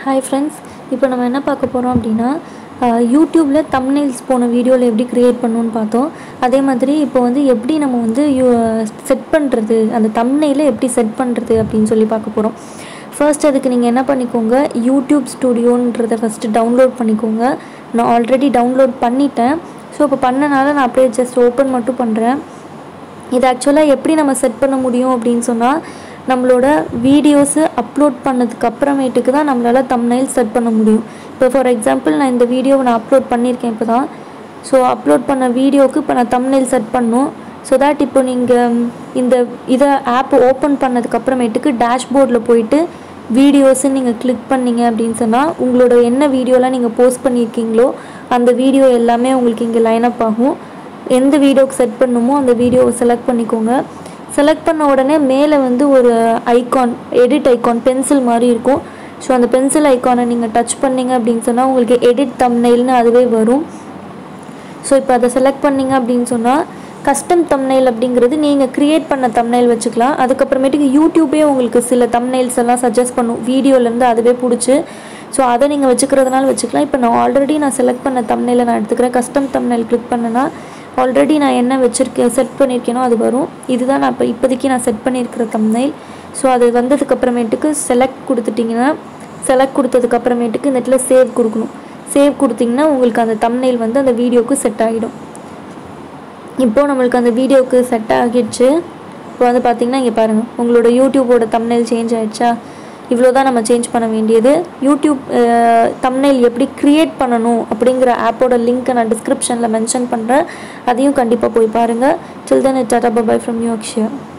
hi friends இப்போ நம்ம என்ன பார்க்க போகிறோம் அப்படின்னா யூடியூப்பில் தம்ப்நெயில்ஸ் போன வீடியோவில் எப்படி க்ரியேட் பண்ணணும்னு பார்த்தோம் அதே மாதிரி இப்போ வந்து எப்படி நம்ம வந்து யூ செட் பண்ணுறது அந்த தம்ப்நெயிலை எப்படி செட் பண்ணுறது அப்படின்னு சொல்லி பார்க்க போகிறோம் ஃபர்ஸ்ட் அதுக்கு நீங்கள் என்ன பண்ணிக்கோங்க யூடியூப் ஸ்டுடியோன்றதை ஃபஸ்ட்டு டவுன்லோட் பண்ணிக்கோங்க நான் ஆல்ரெடி டவுன்லோட் பண்ணிட்டேன் ஸோ இப்போ பண்ணனால நான் அப்படியே ஜஸ்ட் ஓப்பன் மட்டும் பண்ணுறேன் இது ஆக்சுவலாக எப்படி நம்ம செட் பண்ண முடியும் அப்படின்னு சொன்னால் நம்மளோட வீடியோஸு அப்லோட் பண்ணதுக்கு அப்புறமேட்டுக்கு தான் நம்மளால் தம்ப்நெயில் செட் பண்ண முடியும் இப்போ ஃபார் எக்ஸாம்பிள் நான் இந்த வீடியோவை நான் அப்லோட் பண்ணியிருக்கேன் இப்போ தான் ஸோ அப்லோட் பண்ண வீடியோவுக்கு இப்போ நான் தம்ப்நெயில் செட் பண்ணணும் ஸோ தட் இப்போ நீங்கள் இந்த இதை ஆப் ஓப்பன் பண்ணதுக்கு அப்புறமேட்டுக்கு டேஷ்போர்டில் போயிட்டு வீடியோஸுன்னு நீங்கள் கிளிக் பண்ணீங்க அப்படின்னு சொன்னால் உங்களோட என்ன வீடியோலாம் நீங்கள் போஸ்ட் பண்ணியிருக்கீங்களோ அந்த வீடியோ எல்லாமே உங்களுக்கு இங்கே லைன் அப் ஆகும் எந்த வீடியோக்கு செட் பண்ணுமோ அந்த வீடியோவை செலக்ட் பண்ணிக்கோங்க செலக்ட் பண்ண உடனே மேலே வந்து ஒரு ஐகான் எடிட் ஐகான் பென்சில் மாதிரி இருக்கும் ஸோ அந்த பென்சில் ஐக்கானை நீங்கள் டச் பண்ணீங்க அப்படின்னு சொன்னால் உங்களுக்கு எடிட் தம்ப்நெயில்னு அதுவே வரும் ஸோ இப்போ அதை செலக்ட் பண்ணீங்க அப்படின்னு சொன்னால் கஸ்டம் தம்ப்நெயில் அப்படிங்கிறது நீங்கள் க்ரியேட் பண்ண தம்ப்நெயில் வச்சுக்கலாம் அதுக்கப்புறமேட்டுக்கு யூடியூபே உங்களுக்கு சில தம்ப்நெயில்ஸ் எல்லாம் சஜஸ்ட் பண்ணும் வீடியோலேருந்து அதுவே பிடிச்சி ஸோ அதை நீங்கள் வச்சுக்கிறதுனால வச்சுக்கலாம் இப்போ நான் ஆல்ரெடி நான் செலக்ட் பண்ண தம்ப்நெயிலை நான் எடுத்துக்கிறேன் கஸ்டம் தம்ப்நெயில் கிளிக் பண்ணேன்னா ஆல்ரெடி நான் என்ன வச்சுருக்கேன் செட் பண்ணியிருக்கேனோ அது வரும் இதுதான் நான் இப்போ இப்போதைக்கு நான் செட் பண்ணியிருக்கிற தம்ப்நெயில் ஸோ அது வந்ததுக்கு அப்புறமேட்டுக்கு செலக்ட் கொடுத்துட்டிங்கன்னா செலக்ட் கொடுத்ததுக்கு அப்புறமேட்டுக்கு இந்த இடத்துல சேவ் கொடுக்கணும் சேவ் கொடுத்தீங்கன்னா உங்களுக்கு அந்த தம்ப்நெயில் வந்து அந்த வீடியோவுக்கு செட் ஆகிடும் இப்போது நம்மளுக்கு அந்த வீடியோவுக்கு செட் ஆகிடுச்சு இப்போ வந்து பார்த்திங்கன்னா இங்கே பாருங்கள் உங்களோட யூடியூபோட தம்ப்நெயில் சேஞ்ச் ஆகிடுச்சா இவ்வளோ தான் நம்ம சேஞ்ச் பண்ண வேண்டியது யூடியூப் தம்ப்நெயில் எப்படி க்ரியேட் பண்ணணும் அப்படிங்கிற ஆப்போட லிங்க்கை நான் டிஸ்கிரிப்ஷனில் மென்ஷன் பண்ணுறேன் அதையும் கண்டிப்பாக போய் பாருங்கள் chill then tata bye bye from new Akshaya